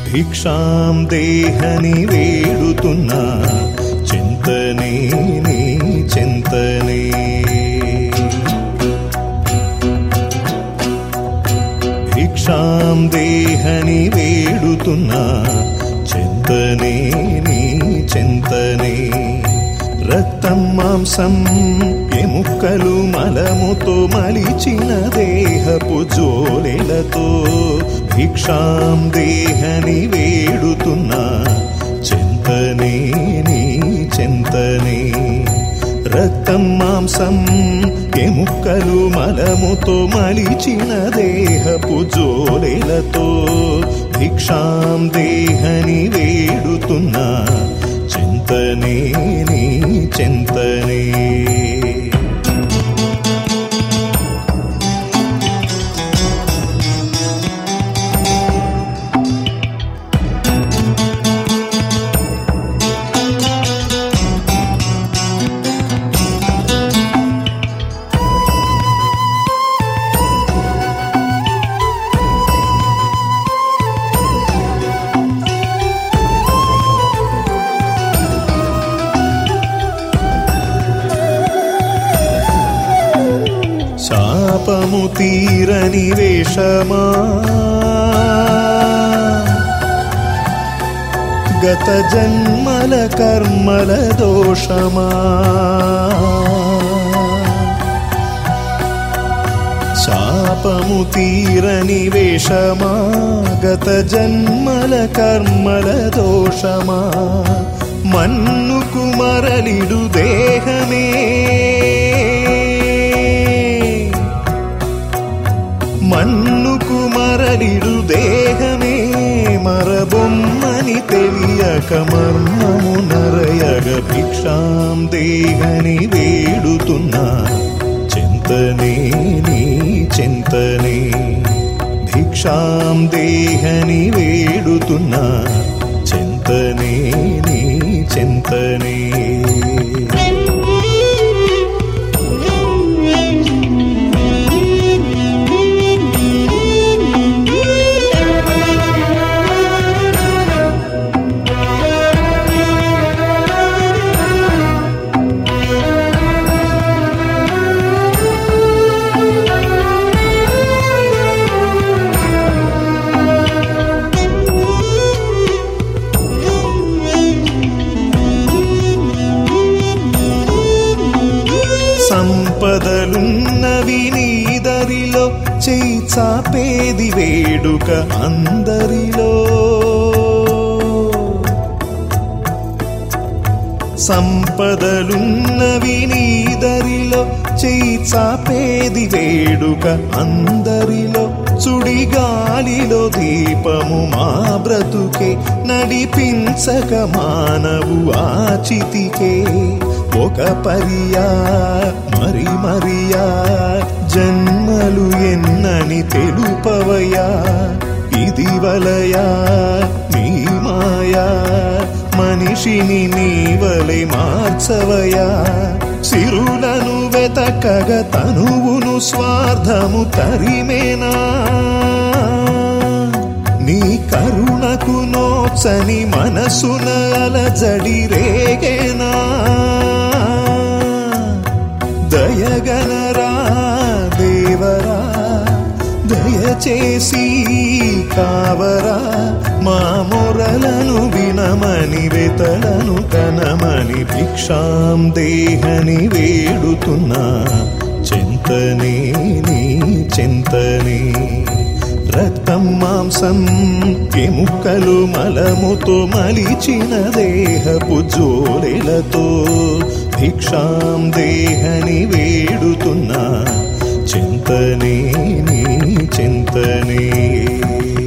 భిక్షాం దేహని వేడుతున్నా చింతనే నీ చింతనే భిక్షాం దేహని వేడుతున్నా చింతనే నీ చింతనే రక్తం మాంసం ఎముక్కలు మలముతో మలిచిన దేహపు జోలెలతో భిక్షాం దేహని వేడుతున్నా చింతనే నీ చింతనే రక్తం మాంసం ఎముక్కలు మలముతో మలిచిన దేహపు జోలెలతో భిక్షాం దేహని వేడుతున్నా చింతనే నీ చింతనే శాపము తీరని వేషమా గత జన్మల కర్మల దోషమా శాపము తీరని వేషమా గత జన్మల కర్మల దోషమా మన్నుకు మరలిడు దేహమే మన్నుకు మరలిడు దేహమే మరబొమ్మని తెలియక మర్మము నరయగ భిక్షాం దేహని వేడుతున్నా చింతనే నీ చింతనే భిక్షాం దేహని వేడుతున్నా చింతనే నీ చింతనే సంపదలున్నవి నీదరిలో చేయి చాపేది వేడుక అందరిలో సంపదలున్నవి నీదరిలో చేయి చాపేది వేడుక అందరిలో చుడిగాలిలో దీపము మా బ్రతుకే నడిపించక మానవు ఆచితికే ఒక పరియా మరి మరియా జన్మలు ఎన్నని తెలుపవయా ఇది వలయా నీ మాయా మనిషిని నీవలె మార్చవయా సిరులను వెతకగ తనువును స్వార్థము తరిమేనా నీ కరుణకు నోచని మనసున అలజడి రేగేనా దయగనరా దేవరా దయచేసి కావరా మా మొరలను వినమని వెతలను కనమని భిక్షాం దేహని వేడుతున్నా చింతనే నీ చింతనే రక్తం మాంసం ఎముక్కలు మలముతో మలిచిన దేహపు జోలెలతో భిక్షాం దేహని వేడుతున్నా చింతనే నీ చింతనే